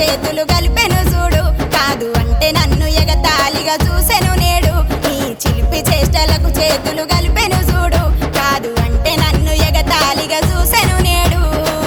చేతులు కలిపెను చూడు కాదు అంటే నన్ను ఎగతాళిగా చూసెను నేడు నీ చిలిపి చేష్టలకు చేతులు కలిపెను చూడు కాదు అంటే నన్ను ఎగతాళిగా చూసెను నేడు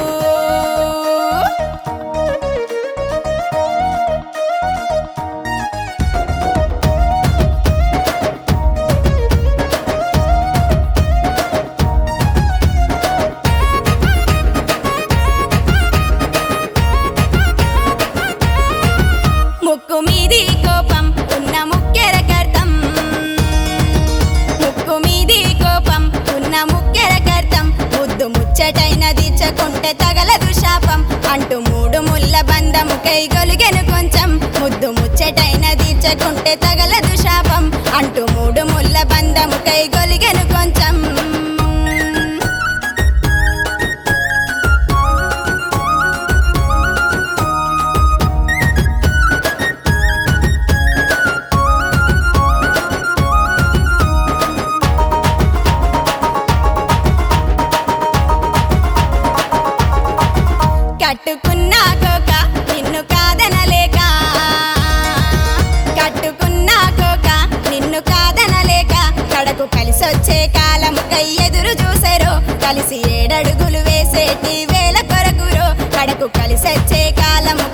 ముక్కు మీది కోపం ఉన్న ముక్కెర కర్తం ముక్కు మీది కోపం ఉన్న ముక్కెర కర్తం ముద్దు ముచ్చటైన దిచ్చకుంటే తగలదు శాపం అంటూ మూడు ముళ్ళ బంధము కై గొలిగెను కొంచెం ముద్దు ముచ్చటైన దిచ్చకుంటే తగలదు శాపం అంటూ మూడు ముళ్ళ బంధము కై గొలిగెను కొంచెం కట్టుకున్నా కోక నిన్ను కాదనలేక కట్టుకున్నా కోక నిన్ను కాదనలేక కడకు కలిసొచ్చే కాలం కై ఎదురు చూసారో కలిసి ఏడడుగులు వేసేటి వేల కొరకురో కడకు కలిసొచ్చే కాలం